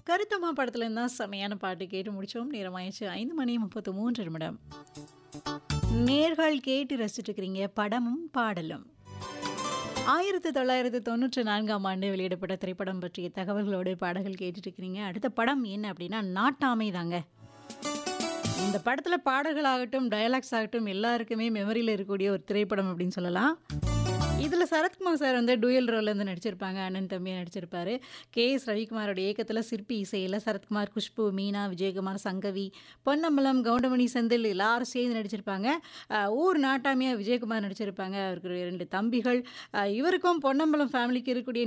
கருத்தம்மா படத்துல இருந்தா செமையான பாட்டு கேட்டு முடிச்சோம். நேரமாயிருச்சு 5 மணி 33 நிமிடம். நேர்கள் கேட்டு ரசிச்சுட்டு இருக்கிறீங்க படமும் பாடலும். 1994ஆம் ஆண்டு வெளியிடப்பட்ட திரைப்படம் பற்றிய தகவல்களோடு பாடல்கள் கேட்டுட்டு இருக்கிறீங்க. அடுத்த படம் என்ன அப்படின்னா நாட்டாமை தாங்க. இந்த படத்துல பாடல்களாகட்டும், டயலாக்ஸ் ஆகட்டும் எல்லாருக்குமே மெமரியில இருக்கக்கூடிய ஒரு திரைப்படம் அப்படின்னு சொல்லலாம். இதுல சரத்குமார் சார் வந்து டூயல் ரோல்ல வந்து நடிச்சிருப்பாங்க. அண்ணன் தம்பியா நடிச்சிருப்பாரு. கே.எஸ். ரவிக்குமாரோட இயக்கத்துல சிற்பி இசையில சரத்குமார், குஷ்பு, மீனா, விஜயகுமார், சங்கவி, பொன்னம்பலம், கவுண்டமணி செந்தில் எல்லாரும் சேர்ந்து நடிச்சிருப்பாங்க. அ ஊர் நாட்டாமையா விஜயகுமார் நடிச்சிருப்பாங்க. அவருக்கு 2 தம்பிகள். அ இவருக்கும் பொன்னம்பலம் ஃபேமிலிக்கு இருக்கக்கூடிய